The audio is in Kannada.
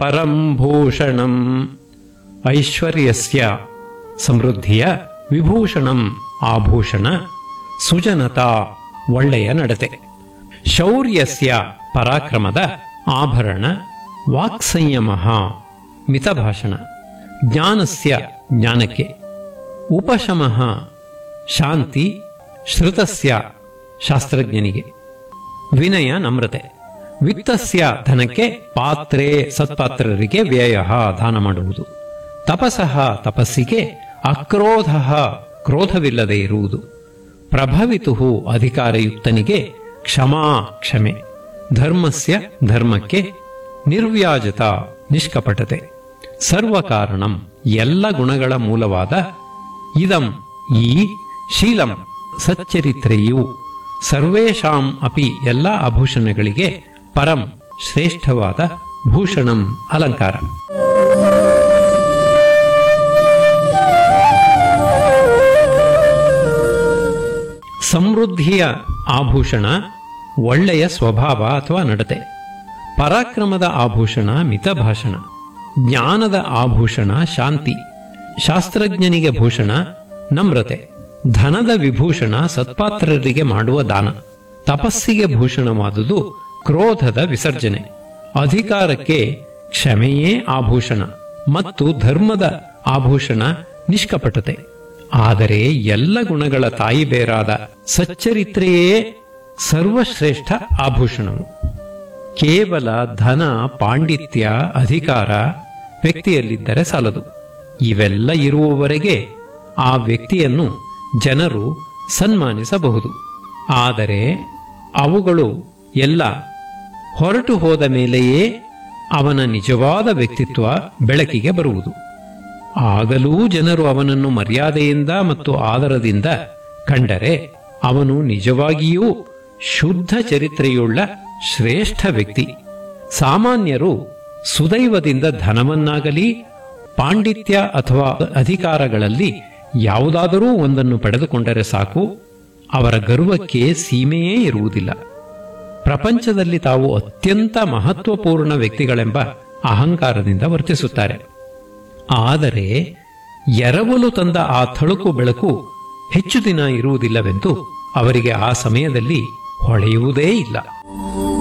ಪರಂ ಭೂಷಣಂ ಐಶ್ವರ್ಯಸ್ಯ ಸಮೃದ್ಧಿಯ ವಿಭೂಷಣಂ ಆಭೂಷಣ ಸುಜನತಾ ಒಳ್ಳೆಯ ನಡತೆ ಶೌರ್ಯಸ್ಯ ಪರಾಕ್ರಮದ ಆಭರಣ ವಾಕ್ಸಂಯಮ ಮಿತಭಾಷಣ ಜ್ಞಾನಸ್ಯ ಜ್ಞಾನಕ್ಕೆ ಉಪಶಮಃ ಶಾಂತಿ ಶ್ರುತಸ್ಯ ಶಾಸ್ತ್ರಜ್ಞನಿಗೆ ವಿನಯ ನಮ್ರತೆ ವಿತ್ತಸ್ಯ ಧನಕ್ಕೆ ಪಾತ್ರೆ ಸತ್ಪಾತ್ರರಿಗೆ ವ್ಯಯ ದಾನ ಮಾಡುವುದು ತಪಸಃ ತಪಸ್ಸಿಗೆ ಅಕ್ರೋಧ ಕ್ರೋಧವಿಲ್ಲದೆ ಇರುವುದು ಪ್ರಭವಿತು ಅಧಿಕಾರಯುಕ್ತನಿಗೆ ಕ್ಷಮಾ ಕ್ಷಮೆ ಧರ್ಮಸ್ಯ ಧರ್ಮಕ್ಕೆ ನಿರ್ವ್ಯಾಜತ ನಿಷ್ಕಪಟತೆ ಸರ್ವಕಾರಣಂ ಎಲ್ಲ ಗುಣಗಳ ಮೂಲವಾದ ಇದಂ ಈ ಶೀಲಂ ಸಚ್ಚರಿತ್ರೆಯು ಸರ್ವೇಷಾಂ ಅಪಿ ಎಲ್ಲ ಆಭೂಷಣಗಳಿಗೆ ಪರಂ ಶ್ರೇಷ್ಠವಾದ ಭೂಷಣಂ ಅಲಂಕಾರ ಸಮೃದ್ಧಿಯ ಆಭೂಷಣ ಒಳ್ಳೆಯ ಸ್ವಭಾವ ಅಥವಾ ನಡತೆ ಪರಾಕ್ರಮದ ಆಭೂಷಣ ಮಿತಭಾಷಣ ಜ್ಞಾನದ ಆಭೂಷಣ ಶಾಂತಿ ಶಾಸ್ತ್ರಜ್ಞನಿಗೆ ಭೂಷಣ ನಮ್ರತೆ ಧನದ ವಿಭೂಷಣ ಸತ್ಪಾತ್ರರಿಗೆ ಮಾಡುವ ದಾನ ತಪಸ್ಸಿಗೆ ಭೂಷಣವಾದುದು ಕ್ರೋಧದ ವಿಸರ್ಜನೆ ಅಧಿಕಾರಕ್ಕೆ ಕ್ಷಮೆಯೇ ಆಭೂಷಣ ಮತ್ತು ಧರ್ಮದ ಆಭೂಷಣ ನಿಷ್ಕಪಟತೆ ಆದರೆ ಎಲ್ಲ ಗುಣಗಳ ತಾಯಿ ಬೇರಾದ ಸಚ್ಚರಿತ್ರೆಯೇ ಸರ್ವಶ್ರೇಷ್ಠ ಆಭೂಷಣವು ಕೇವಲ ಧನ ಪಾಂಡಿತ್ಯ ಅಧಿಕಾರ ವ್ಯಕ್ತಿಯಲ್ಲಿದ್ದರೆ ಸಾಲದು ಇವೆಲ್ಲ ಇರುವವರೆಗೆ ಆ ವ್ಯಕ್ತಿಯನ್ನು ಜನರು ಸನ್ಮಾನಿಸಬಹುದು ಆದರೆ ಅವುಗಳು ಎಲ್ಲ ಹೊರಟು ಹೋದ ಮೇಲೆಯೇ ಅವನ ನಿಜವಾದ ವ್ಯಕ್ತಿತ್ವ ಬೆಳಕಿಗೆ ಬರುವುದು ಆಗಲೂ ಜನರು ಅವನನ್ನು ಮರ್ಯಾದೆಯಿಂದ ಮತ್ತು ಆದರದಿಂದ ಕಂಡರೆ ಅವನು ನಿಜವಾಗಿಯೂ ಶುದ್ಧ ಚರಿತ್ರೆಯುಳ್ಳ ಶ್ರೇಷ್ಠ ವ್ಯಕ್ತಿ ಸಾಮಾನ್ಯರು ಸುದೈವದಿಂದ ಧನವನ್ನಾಗಲಿ ಪಾಂಡಿತ್ಯ ಅಥವಾ ಅಧಿಕಾರಗಳಲ್ಲಿ ಯಾವುದಾದರೂ ಒಂದನ್ನು ಪಡೆದುಕೊಂಡರೆ ಸಾಕು ಅವರ ಗರ್ವಕ್ಕೆ ಸೀಮೆಯೇ ಇರುವುದಿಲ್ಲ ಪ್ರಪಂಚದಲ್ಲಿ ತಾವು ಅತ್ಯಂತ ಮಹತ್ವಪೂರ್ಣ ವ್ಯಕ್ತಿಗಳೆಂಬ ಅಹಂಕಾರದಿಂದ ವರ್ತಿಸುತ್ತಾರೆ ಆದರೆ ಎರವಲು ತಂದ ಆ ಥಳುಕು ಬೆಳಕು ಹೆಚ್ಚು ದಿನ ಇರುವುದಿಲ್ಲವೆಂದು ಅವರಿಗೆ ಆ ಸಮಯದಲ್ಲಿ ಹೊಳೆಯುವುದೇ ಇಲ್ಲ